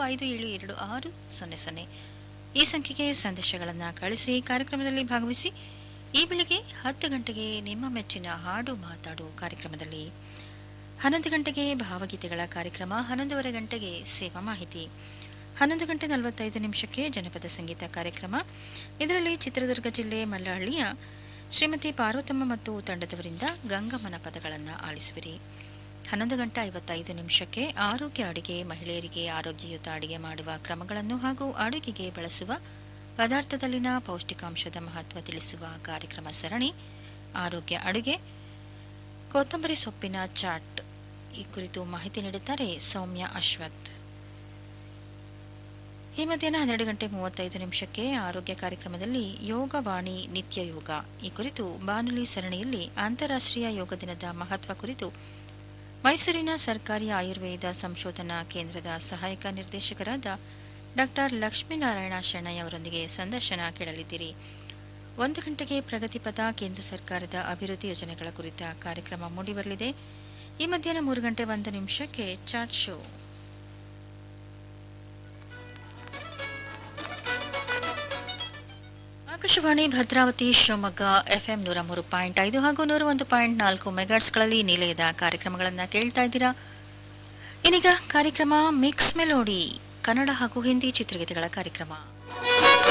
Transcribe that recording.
ಐದು ಏಳು ಎರಡು ಆರು ಸೊನ್ನೆ ಸೊನ್ನೆ ಈ ಸಂಖ್ಯೆಗೆ ಸಂದೇಶಗಳನ್ನು ಕಳಿಸಿ ಕಾರ್ಯಕ್ರಮದಲ್ಲಿ ಭಾಗವಹಿಸಿ ಈ ಬೆಳಿಗ್ಗೆ ಹತ್ತು ಗಂಟೆಗೆ ನಿಮ್ಮ ಮೆಚ್ಚಿನ ಹಾಡು ಮಾತಾಡು ಕಾರ್ಯಕ್ರಮದಲ್ಲಿ ಹನ್ನೊಂದು ಗಂಟೆಗೆ ಭಾವಗೀತೆಗಳ ಕಾರ್ಯಕ್ರಮ ಹನ್ನೊಂದುವರೆ ಗಂಟೆಗೆ ಸೇವಾ ಮಾಹಿತಿ ಹನ್ನೊಂದು ಗಂಟೆ ನಲವತ್ತೈದು ನಿಮಿಷಕ್ಕೆ ಜನಪದ ಸಂಗೀತ ಕಾರ್ಯಕ್ರಮ ಇದರಲ್ಲಿ ಚಿತ್ರದುರ್ಗ ಜಿಲ್ಲೆ ಮಲ್ಲಹಳ್ಳಿಯ ಶ್ರೀಮತಿ ಪಾರ್ವತಮ್ಮ ಮತ್ತು ತಂಡದವರಿಂದ ಗಂಗಮ್ಮನ ಪದಗಳನ್ನು ಆಲಿಸುವಿರಿ ಹನ್ನೊಂದು ಗಂಟೆ ಐವತ್ತೈದು ನಿಮಿಷಕ್ಕೆ ಆರೋಗ್ಯ ಅಡುಗೆ ಮಹಿಳೆಯರಿಗೆ ಆರೋಗ್ಯಯುತ ಅಡುಗೆ ಮಾಡುವ ಕ್ರಮಗಳನ್ನು ಹಾಗೂ ಅಡುಗೆಗೆ ಬಳಸುವ ಪದಾರ್ಥದಲ್ಲಿನ ಪೌಷ್ಟಿಕಾಂಶದ ಮಹತ್ವ ತಿಳಿಸುವ ಕಾರ್ಯಕ್ರಮ ಸರಣಿ ಆರೋಗ್ಯ ಅಡುಗೆ ಕೊತ್ತಂಬರಿ ಸೊಪ್ಪಿನ ಚಾಟ್ ಈ ಕುರಿತು ಮಾಹಿತಿ ನೀಡುತ್ತಾರೆ ಸೌಮ್ಯ ಅಶ್ವಥ್ ಈ ಮಧ್ಯಾಹ್ನ ಹನ್ನೆರಡು ಗಂಟೆ ಮೂವತ್ತೈದು ನಿಮಿಷಕ್ಕೆ ಆರೋಗ್ಯ ಕಾರ್ಯಕ್ರಮದಲ್ಲಿ ಯೋಗವಾಣಿ ನಿತ್ಯ ಯೋಗ ಈ ಕುರಿತು ಬಾನುಲಿ ಸರಣಿಯಲ್ಲಿ ಅಂತಾರಾಷ್ಟ್ರೀಯ ಯೋಗ ದಿನದ ಮಹತ್ವ ಕುರಿತು ಮೈಸೂರಿನ ಸರ್ಕಾರಿ ಆಯುರ್ವೇದ ಸಂಶೋಧನಾ ಕೇಂದ್ರದ ಸಹಾಯಕ ನಿರ್ದೇಶಕರಾದ ಡಾಕ್ಟರ್ ಲಕ್ಷ್ಮೀನಾರಾಯಣ ಶೆಣೈ ಅವರೊಂದಿಗೆ ಸಂದರ್ಶನ ಕೇಳಲಿದ್ದೀರಿ ಒಂದು ಗಂಟೆಗೆ ಪ್ರಗತಿಪಥ ಕೇಂದ್ರ ಸರ್ಕಾರದ ಅಭಿವೃದ್ಧಿ ಯೋಜನೆಗಳ ಕುರಿತ ಕಾರ್ಯಕ್ರಮ ಮೂಡಿಬರಲಿದೆ ಈ ಮಧ್ಯಾಹ್ನ ಮೂರು ಗಂಟೆ ಒಂದು ನಿಮಿಷಕ್ಕೆ chat show Akashvani Bhadravati Shivamogga F M ನೂರ ಮೂರು ಪಾಯಿಂಟ್ ಐದು ಹಾಗೂ ನೂರ ಒಂದು ಪಾಯಿಂಟ್ ನಾಲ್ಕು ಮೆಗಾಟ್ಸ್ಗಳಲ್ಲಿ ನಿಲಯದ ಕಾರ್ಯಕ್ರಮಗಳನ್ನು ಕೇಳ್ತಾ ಇದ್ದೀರಾ ಇನ್ನೀಗ ಕಾರ್ಯಕ್ರಮ ಮಿಕ್ಸ್ ಮೆಲೋಡಿ ಕನ್ನಡ ಹಾಗೂ ಹಿಂದಿ ಚಿತ್ರಗೀತೆಗಳ ಕಾರ್ಯಕ್ರಮ